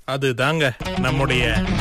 அது தாங்க நம்முடைய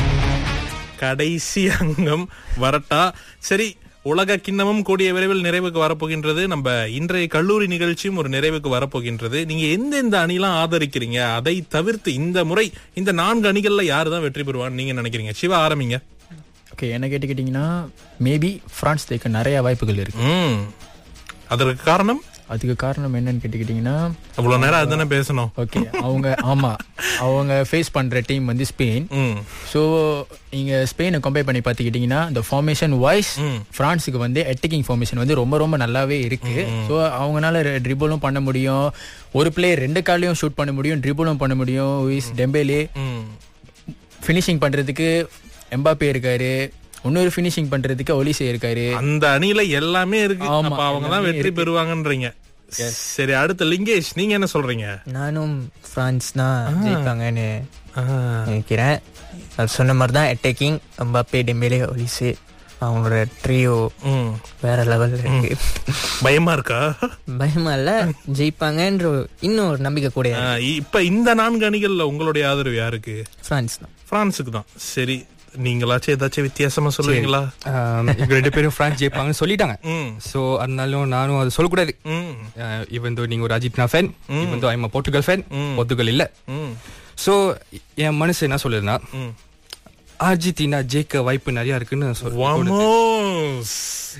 கடைசி அங்கம் வரட்டா சரி உலக கிண்ணமும் கூடிய விரைவில் நிறைவுக்கு வரப்போகின்றது நம்ம இன்றைய கல்லூரி நிகழ்ச்சியும் ஒரு நிறைவுக்கு வரப்போகின்றது நீங்க எந்தெந்த அணிலாம் ஆதரிக்கிறீங்க அதை தவிர்த்து இந்த முறை இந்த நான்கு அணிகள்ல யாரு தான் வெற்றி பெறுவான்னு நீங்க நினைக்கிறீங்க சிவா ஆரம்பிங்க ஓகே என்ன கேட்டுக்கிட்டிங்கன்னா மேபி ஃப்ரான்ஸ் ஜெயிக்க நிறைய வாய்ப்புகள் இருக்கு ம் அதற்கு காரணம் அதுக்கு காரணம் என்னன்னு கேட்டுக்கிட்டிங்கன்னா அவ்வளவு நேரம் அதுதானே பேசணும் ஓகே அவங்க ஆமா அவங்க ஃபேஸ் பண்ற டீம் வந்து ஸ்பெயின் ம் ஸோ நீங்க ஸ்பெயினை கம்பேர் பண்ணி பார்த்துக்கிட்டிங்கன்னா இந்த ஃபார்மேஷன் வைஸ் ம். ஃப்ரான்ஸுக்கு வந்து அட்டாக்கிங் ஃபார்மேஷன் வந்து ரொம்ப ரொம்ப நல்லாவே இருக்கு ஸோ அவங்கனால ட்ரிபிளும் பண்ண முடியும் ஒரு பிளேயர் ரெண்டு காலையும் ஷூட் பண்ண முடியும் ட்ரிபிளும் பண்ண முடியும் விஸ் டெம்பேலே ம் ஃபினிஷிங் பண்றதுக்கு எம்பாப்பே இருக்காரு இன்னொரு ஃபினிஷிங் பண்றதுக்கு ஒலிசே இருக்காரு அந்த அணியில எல்லாமே இருக்கு ஆமா, அப்ப அவங்க தான் எல்லாமே வெற்றி பெறுவாங்கன்றீங்க சரி அடுத்து லிங்கேஷ் நீங்க என்ன சொல்றீங்க நானும் பிரான்ஸ் தான் ஜெயிப்பாங்கன்னு ஆ, நினைக்கிறேன் அது சொன்ன மாதிரி தான் அட்டாக்கிங் எம்பாப்பே டெம்பேலே ஒலிசு அவங்களோட ட்ரியோ ம். வேற லெவல்ல இருக்கு பயமா இருக்கா பயமா இல்ல ஜெயிப்பாங்கன்ற இன்னும் ஒரு நம்பிக்கை கூட ஆ, இப்ப இந்த நான்கு அணிகள்ல உங்களுடைய ஆதரவு யாருக்கு பிரான்ஸ் தான் பிரான்ஸுக்கு தான் சரி நீங்களாச்சும் ஏதாச்சும் வித்தியாசமா சொல்லுவீங்களா ஆம், இவங்க ரெண்டு பேரும் பிரான்ஸ் ஜெயிப்பாங்கன்னு சொல்லிட்டாங்க ம் ஸோ அதனாலும் நானும் அது சொல்லக்கூடாது ம் இவன் தோ நீங்க ஒரு அர்ஜென்டினா ஃபேன் இவன் தோ ஐம் போர்த்துகல் ஃபேன் போர்த்துகல் இல்ல ம் ஸோ என் மனசு என்ன சொல்லுதுன்னா ம் அர்ஜென்டினா ஜெயிக்க வாய்ப்பு நிறைய இருக்குன்னு சொல் வாமோஸ்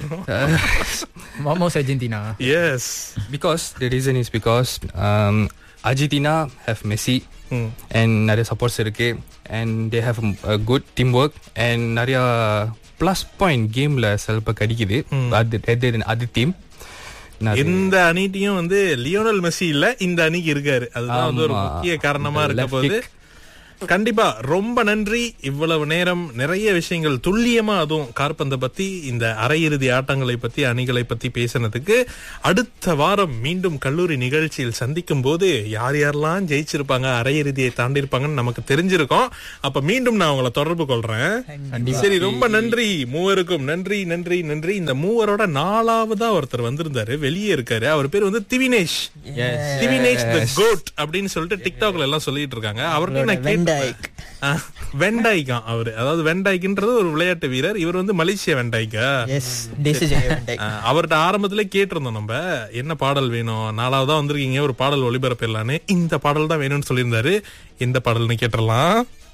மாமோஸ் Argentina yes because the reason is because Argentina have Messi hmm and நிறைய சப்போர்ட்ஸ் இருக்கு and they have good team work and நிறைய ப்ளஸ் பாயிண்ட் கேம்ல சிலப்ப கிடைக்குது அது அது- அது டீம் இந்த அணிட்டையும் வந்து லியோனல் மெஸ்ஸி இல்ல இந்த அணிக்கு இருக்காரு அதுதான் வந்து ஒரு ஆமா. முக்கிய காரணமா இந்த இருக்க left போகுது கண்டிப்பா ரொம்ப நன்றி இவ்வளவு நேரம் நிறைய விஷயங்கள் துல்லியமா அதுவும் கார்பந்தை பத்தி இந்த அரையிறுதி ஆட்டங்களை பத்தி அணிகளை பத்தி பேசினதுக்கு அடுத்த வாரம் மீண்டும் கல்லூரி நிகழ்ச்சியில் சந்திக்கும் போது யார் யாரெல்லாம் ஜெயிச்சிருப்பாங்க அரையிறுதியை தாண்டி இருப்பாங்கன்னு நமக்கு தெரிஞ்சிருக்கும் அப்ப மீண்டும் நான் உங்களை தொடர்பு கொள்றேன் சரி ரொம்ப நன்றி மூவருக்கும் நன்றி நன்றி நன்றி இந்த மூவரோட நாலாவதா ஒருத்தர் வந்திருந்தாரு வெளியே இருக்காரு அவர் பேர் வந்து திவினேஷ் திவினேஷ் த கோட் அப்படின்னு சொல்லிட்டு டிக்டாக்ல எல்லாம் சொல்லிட்டு இருக்காங்க அவர்கிட்ட நான் கேட்டேன். ஆ, வெண்டாய்க்காம் அவரு அதாவது வெண்டாய்க்குன்றது ஒரு விளையாட்டு வீரர் இவர் வந்து மலேசியா வெண்டாய்க்கா எஸ் டெசிஜ் ஆ, அவர்ட்ட ஆரம்பத்திலே கேட்டிருந்தோம் நம்ம என்ன பாடல் வேணும் நாலாவதா வந்திருக்கீங்க ஒரு பாடல் ஒளிபரப்பிடலான்னு இந்த பாடல் தான் வேணும்னு சொல்லியிருந்தாரு எந்த பாடல்னு கேட்டுடலாம்